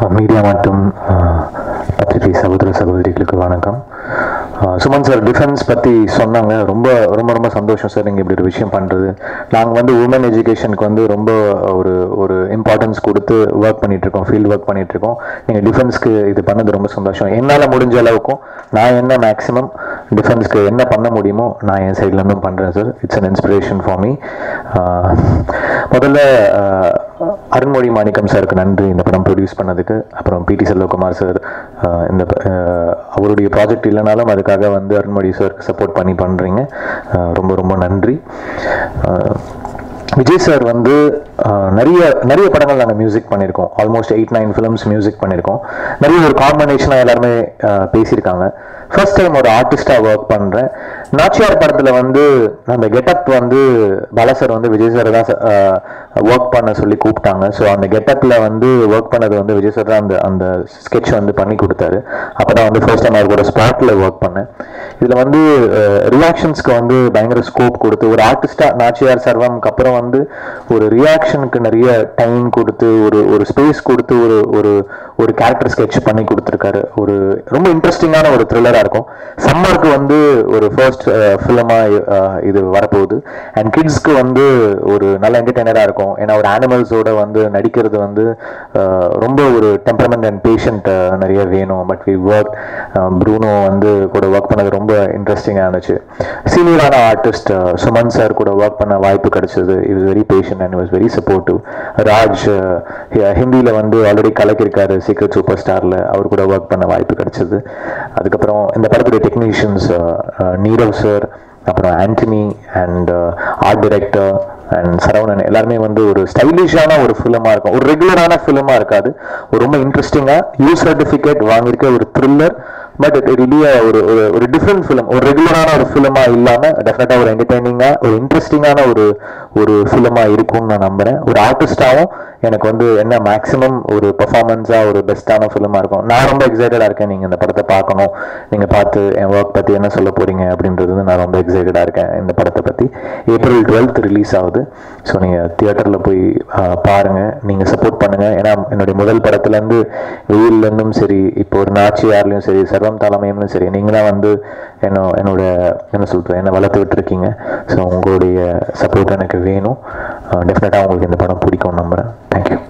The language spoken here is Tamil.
மீடியா மற்றும் ஆஹ், பத்திரிகை சகோதர சகோதரிகளுக்கு வணக்கம் ஆஹ், சுமன் சார் டிஃபென்ஸ் பற்றி சொன்னாங்க ரொம்ப ரொம்ப ரொம்ப சந்தோஷம் சார் நீங்கள் இப்படி ஒரு விஷயம் பண்ணுறது நாங்கள் வந்து உமன் எஜுகேஷனுக்கு வந்து ரொம்ப ஒரு ஒரு இம்பார்ட்டன்ஸ் கொடுத்து ஒர்க் பண்ணிகிட்ருக்கோம் ஃபீல்ட் ஒர்க் பண்ணிகிட்ருக்கோம் நீங்கள் டிஃபென்ஸ்க்கு இது பண்ணது ரொம்ப சந்தோஷம் என்னால் முடிஞ்ச அளவுக்கும் நான் என்ன மேக்ஸிமம் டிஃபென்ஸ்க்கு என்ன பண்ண முடியுமோ நான் என் சைட்லேருந்தும் பண்ணுறேன் sir it's an inspiration for me முதல்ல ஆஹ், அருண்மொழி மாணிக்கம் சாருக்கு நன்றி இந்த படம் ப்ரொடியூஸ் பண்ணதுக்கு அப்புறம் பிடி செல்வகுமார் சார் ஆஹ், இந்த ப- ஆஹ், அவருடைய ப்ராஜெக்ட் இல்லைனாலும் அதுக்காக வந்து அருண்மொழி சாருக்கு சப்போர்ட் பண்ணி பண்ணுறீங்க ரொம்ப ரொம்ப நன்றி ஆஹ், விஜய் சார் வந்து ஆஹ், நிறைய நிறைய படங்கள் நாங்கள் மியூசிக் பண்ணியிருக்கோம் almost eight nine films music பண்ணியிருக்கோம் நிறைய ஒரு காம்பினேஷனாக எல்லாருமே ஆஹ், பேசியிருக்காங்க ஃபர்ஸ்ட் டைம் ஒரு ஆர்டிஸ்டாக ஒர்க் பண்ணுறேன் நாச்சியார் படத்தில் வந்து அந்த கெட்டப் வந்து பாலா சார் வந்து விஜய் சார் தான் ஒர்க் பண்ண சொல்லி கூப்பிட்டாங்க ஸோ அந்த கெட்டப்பில் வந்து ஒர்க் பண்ணது வந்து விஜய் சார் தான் அந்த அந்த ஸ்கெட்ச் வந்து பண்ணி கொடுத்தாரு அப்போ தான் வந்து ஃபர்ஸ்ட் டைம் அவர் கூட ஸ்பாட்டில் ஒர்க் பண்ணேன் இதில் வந்து ரியாக்ஷன்ஸ்க்கு வந்து பயங்கர ஸ்கோப் கொடுத்து ஒரு ஆர்டிஸ்டாக நாச்சியார் சர்வம்க்கு அப்புறம் வந்து ஒரு ரியாக்ஷனுக்கு நிறைய டைம் கொடுத்து ஒரு ஒரு ஸ்பேஸ் கொடுத்து ஒரு ஒரு ஒரு கேரக்டர் ஸ்கெட்ச் பண்ணி கொடுத்துருக்காரு ஒரு ரொம்ப இன்ட்ரெஸ்டிங்கான ஒரு த்ரில்லராக இருக்கும் சம்மருக்கு வந்து ஒரு ஃபர்ஸ்ட் ஃபிலிமாக இது வரப்போகுது அண்ட் கிட்ஸ்க்கு வந்து ஒரு நல்ல என்டர்டைனராக இருக்கும் ஏன்னா ஒரு அனிமல்ஸோட வந்து நடிக்கிறது வந்து அஹ், ரொம்ப ஒரு டெம்பரமெண்ட் அண்ட் பேஷண்ட் நிறைய வேணும் பட் வி ஒர்க் ப்ரூனோ வந்து கூட ஒர்க் பண்ணது ரொம்ப இன்ட்ரெஸ்டிங்காக இருந்துச்சு சீனியரான ஆர்டிஸ்ட் சுமன் சார் கூட ஒர்க் பண்ண வாய்ப்பு கிடைச்சது is very patient and was very supportive Raj ஹிந்தியில் வந்து ஆல்ரெடி கலக்கியிருக்காரு சீக்ரெட் சூப்பர் ஸ்டாரில் அவர் கூட ஒர்க் பண்ண வாய்ப்பு கிடைச்சது அதுக்கப்புறம் இந்த படத்துடைய டெக்னீஷியன்ஸ் நீரவ் சார் அப்புறம் Antony and art director and Saravanan எல்லாருமே வந்து ஒரு ஸ்டைலிஷான ஒரு ஃபிலிமாக இருக்கும் ஒரு ரெகுலரான ஃபிலிமாக இருக்காது ஒரு ரொம்ப இன்ட்ரெஸ்டிங்காக யூ சர்டிஃபிகேட் வாங்கியிருக்க ஒரு த்ரில்லர் பட் இட் ரிலிய ஒரு ஒரு ஒரு டிஃப்ரெண்ட் ஃபிலிம் ஒரு ரெகுலரான ஒரு ஃபிலிமாக இல்லாமல் டெஃபினட்டாக ஒரு என்டர்டைனிங்காக ஒரு இன்ட்ரெஸ்டிங்கான ஒரு ஒரு ஃபிலிமாக இருக்கும்னு நான் நம்புகிறேன் ஒரு ஆர்டிஸ்டாகவும் எனக்கு வந்து என்ன மேக்ஸிமம் ஒரு பெர்ஃபார்மன்ஸாக ஒரு பெஸ்ட்டான ஃபிலிமாக இருக்கும் நான் ரொம்ப எக்ஸைட்டடாக இருக்கேன் நீங்கள் இந்த படத்தை பார்க்கணும் நீங்கள் பார்த்து என் ஒர்க் பற்றி என்ன சொல்ல போகிறீங்க அப்படின்றது வந்து நான் ரொம்ப எக்ஸைட்டடாக இருக்கேன் இந்த படத்தை பற்றி ஏப்ரல் டுவெல்த் ரிலீஸ் ஆகுது ஸோ நீங்கள் தியேட்டரில் போய் ஆஹ், பாருங்க நீங்கள் சப்போர்ட் பண்ணுங்கள் ஏன்னா என்னுடைய முதல் படத்துலேருந்து வெயில்லேருந்தும் சரி இப்போ ஒரு நாச்சியார்லையும் சரி சர்வம் தலைமையிலும் சரி நீங்களாம் வந்து என்ன என்னோட என்ன சொல்கிறது என்னை வளர்த்து விட்டுருக்கீங்க ஸோ உங்களுடைய சப்போர்ட் எனக்கு வேணும் டெஃபினட்டாக உங்களுக்கு இந்த படம் பிடிக்கும் நம்புகிறேன் தேங்க்யூ